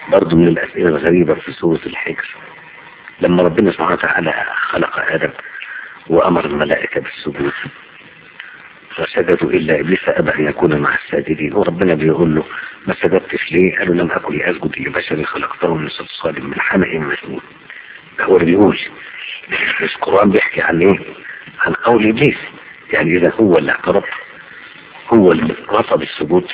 برضه من الأسئلة الغريبة في سورة الحجر لما ربنا سبحانه وتعالى خلق آدم وأمر الملائكة بالسجود فسجدوا إلا إبليس أبى أن يكون مع الساجدين وربنا بيقول له ما سجدتش ليه قالوا لم أكن لأسجد لبشر خلقته من صلصال من حمأ مسنون هو اللي بيقول بس القرآن بيحكي عن إيه عن قول إبليس يعني إذا هو اللي اعترض هو اللي رفض السجود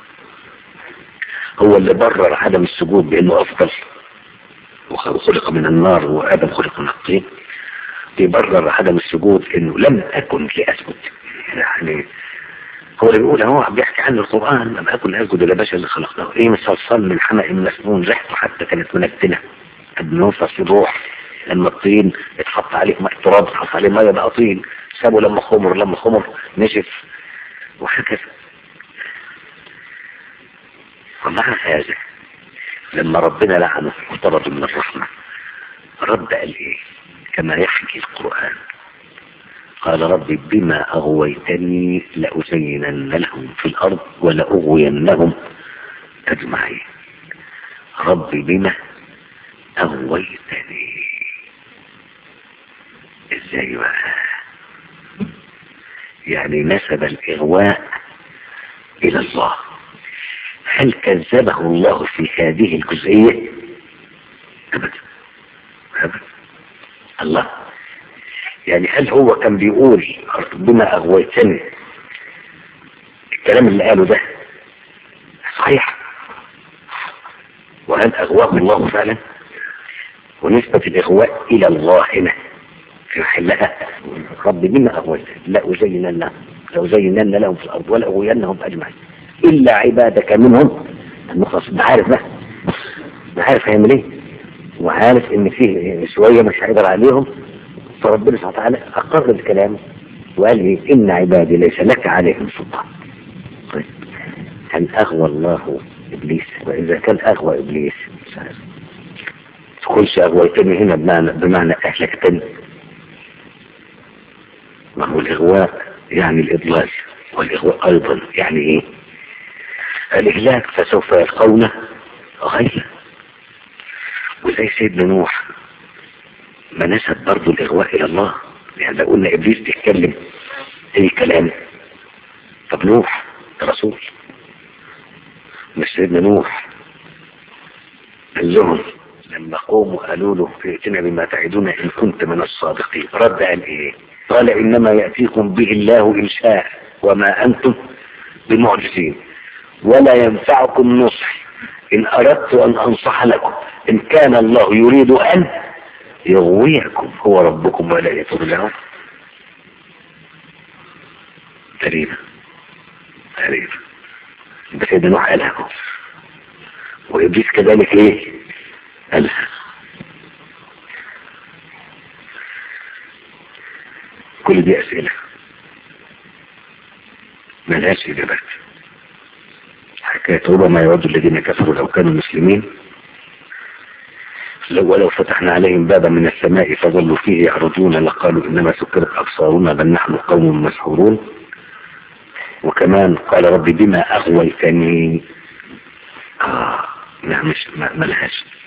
هو اللي برر عدم السجود بأنه أفضل وخلق من النار وآدم خلق من الطين يبرر عدم السجود انه لم اكن لاسجد يعني هو اللي بيقول هو بيحكي عن القرآن لم اكن اسجد لبشر اللي خلقته ايه من صلصال من حمأ مسنون ريحته حتى كانت منتنة بنوصل في روح لما الطين اتحط عليه ماء تراب اتحط عليه ميه بقى طين سابه لما خمر لما خمر نشف وهكذا ومع هذا لما ربنا لعنه وطرد من الرحمة رد قال ايه كما يحكي القرآن قال ربي بما أغويتني لأزينن لهم في الأرض ولأغوينهم أجمعين ربي بما أغويتني ازاي بقى يعني نسب الإغواء إلى الله هل كذبه الله في هذه الجزئية أبدا أبدا الله يعني هل هو كان بيقول بما أغويتني الكلام اللي قاله ده صحيح وهل أغواه الله فعلا ونسبة الإغواء إلى الله هنا في محلها رب بما أغويتني لا أزينن لهم لأزينن لهم في الأرض ولا أغوينهم أجمعين إلا عبادك منهم المخلص ده عارف بقى ده عارف هيعمل ايه وعارف ان فيه شوية مش هيقدر عليهم فربنا سبحانه وتعالى اقر الكلام وقال ايه ان عبادي ليس لك عليهم سلطان طيب هل اغوى الله ابليس واذا كان اغوى ابليس تقولش اغويتني هنا بمعنى, بمعنى اهلكتني ما هو الاغواء يعني الاضلال والاغواء ايضا يعني ايه الإهلاك فسوف يلقون غيا وزي سيدنا نوح ما نسب برضه الإغواء إلى الله يعني لو قلنا إبليس بيتكلم أي كلام طب نوح رسول مش سيدنا نوح قال لهم لما قوموا قالوا له ائتنا بما تعدون إن كنت من الصادقين رد قال إيه قال إنما يأتيكم به الله إن شاء وما أنتم بمعجزين ولا ينفعكم نصح إن أردت أن أنصح لكم إن كان الله يريد أن يغويكم هو ربكم ولا يتبلعون غريبة غريبة بس سيدنا نوح قالها وإبليس كذلك إيه قالها كل دي أسئلة ملهاش إجابات حكاية ربما يود الذين كفروا لو كانوا مسلمين لو ولو فتحنا عليهم بابا من السماء فظلوا فيه يعرضون لقالوا إنما سكرت أبصارنا بل نحن قوم مسحورون وكمان قال ربي بما أغويتني آه لا مش ما لهاش